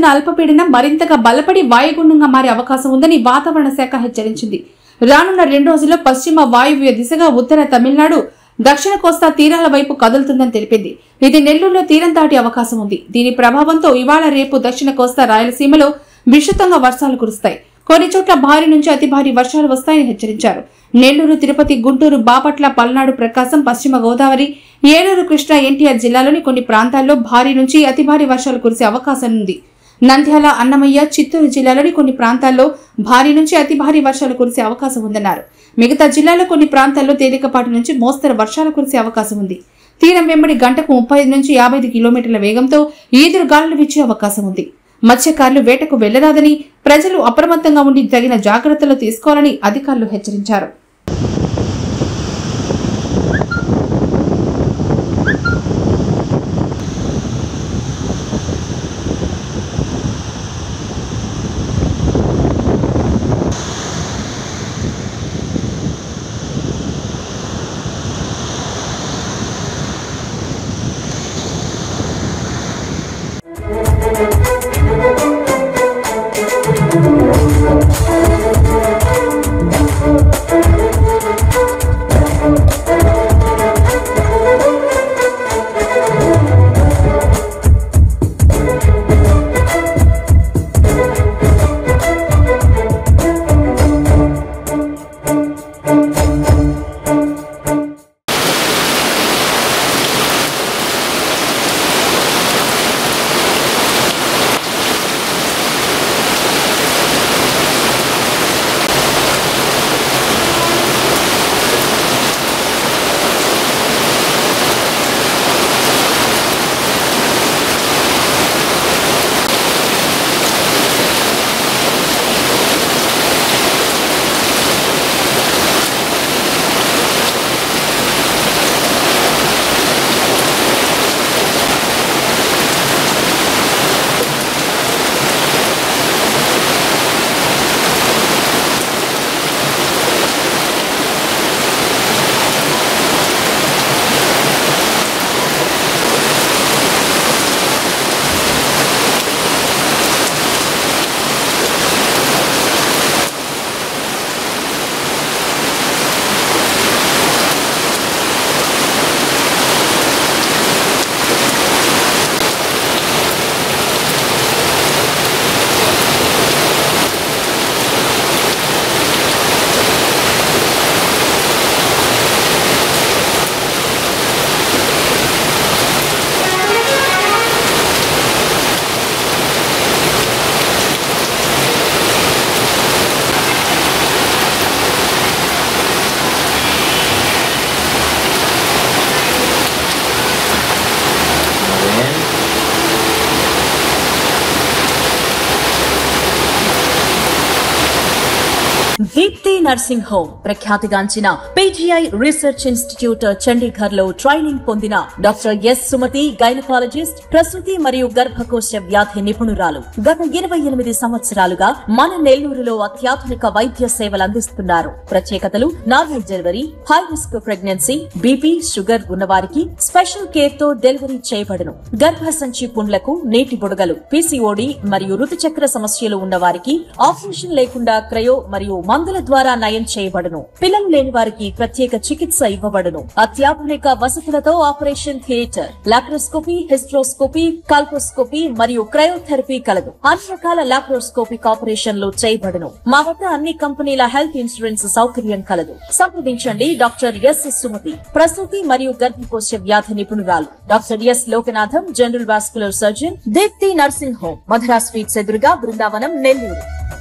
కొనసాగుతున్న అల్పపీడనం మరింతగా బలపడి వాయుగుండంగా మారే అవకాశం ఉందని వాతావరణ శాఖ హెచ్చరించింది రానున్న రెండు రోజుల్లో పశ్చిమ వాయువ్య దిశగా ఉత్తర తమిళనాడు దక్షిణ కోస్తా తీరాల వైపు కదులుతుందని తెలిపింది ఇది నెల్లూరులో తీరం దాటే అవకాశం ఉంది దీని ప్రభావంతో ఇవాళ రేపు దక్షిణ కోస్తా రాయలసీమలో విస్తృతంగా వర్షాలు కురుస్తాయి కొన్ని చోట్ల భారీ నుంచి అతి భారీ వర్షాలు వస్తాయని హెచ్చరించారు నెల్లూరు తిరుపతి గుంటూరు బాపట్ల పల్నాడు ప్రకాశం పశ్చిమ గోదావరి ఏలూరు కృష్ణా ఎన్టీఆర్ జిల్లాలోని కొన్ని ప్రాంతాల్లో భారీ నుంచి అతి భారీ వర్షాలు కురిసే అవకాశం ఉంది నంద్యాల అన్నమయ్య చిత్తూరు జిల్లాలోని కొన్ని ప్రాంతాల్లో భారీ నుంచి అతి భారీ వర్షాలు కురిసే అవకాశం ఉందన్నారు మిగతా జిల్లాలో కొన్ని ప్రాంతాల్లో తేలికపాటి నుంచి మోస్తరు వర్షాలు కురిసే అవకాశం ఉంది తీరం వెంబడి గంటకు ముప్పై నుంచి యాభై ఐదు కిలోమీటర్ల వేగంతో ఈదురు గాలులు వీచే అవకాశం ఉంది మత్స్యకారులు వేటకు వెళ్లరాదని ప్రజలు అప్రమత్తంగా ఉండి తగిన జాగ్రత్తలు తీసుకోవాలని అధికారులు హెచ్చరించారు దీప్తి నర్సింగ్ హోమ్ ప్రఖ్యాతిగాంచిన పీజీఐ రీసెర్చ్ ఇన్స్టిట్యూట్ చండీగఢ్ లో ట్రైనింగ్ పొందిన డాక్టర్ ఎస్ సుమతి గైనకాలజిస్ట్ ప్రసూతి మరియు గర్భకోశ వ్యాధి నిపుణురాలు గత ఇరవై ఎనిమిది సంవత్సరాలుగా మన నెల్లూరులో అత్యాధునిక వైద్య సేవలు అందిస్తున్నారు ప్రత్యేకతలు normal delivery high risk pregnancy BP sugar ఉన్నవారికి స్పెషల్ కేర్ తో డెలివరీ చేయబడును గర్భసంచి పుండ్లకు నీటి బుడగలు పీసీఓడి మరియు ఋతుచక్ర సమస్యలు ఉన్న వారికి ఆపరేషన్ లేకుండా క్రయో మరియు మందుల ద్వారా నయం చేయబడును పిల్లలు లేని వారికి ప్రత్యేక చికిత్స ఇవ్వబడును అత్యాధునిక వసతులతో operation theatre laparoscopy hysteroscopy colposcopy మరియు క్రయోథెరపీ కలదు అన్ని రకాల లాప్రోస్కోపిక్ ఆపరేషన్లు చేయబడును మా వద్ద అన్ని కంపెనీల హెల్త్ ఇన్సూరెన్స్ సౌకర్యం కలదు సంప్రదించండి డాక్టర్ ఎస్ సుమతి ప్రసూతి మరియు గర్భకోశ వ్యాధి నిపుణురాలు doctor S Lokanatham general vascular surgeon Deepti nursing home Madhura sweets ఎదురుగా బృందావనం నెల్లూరు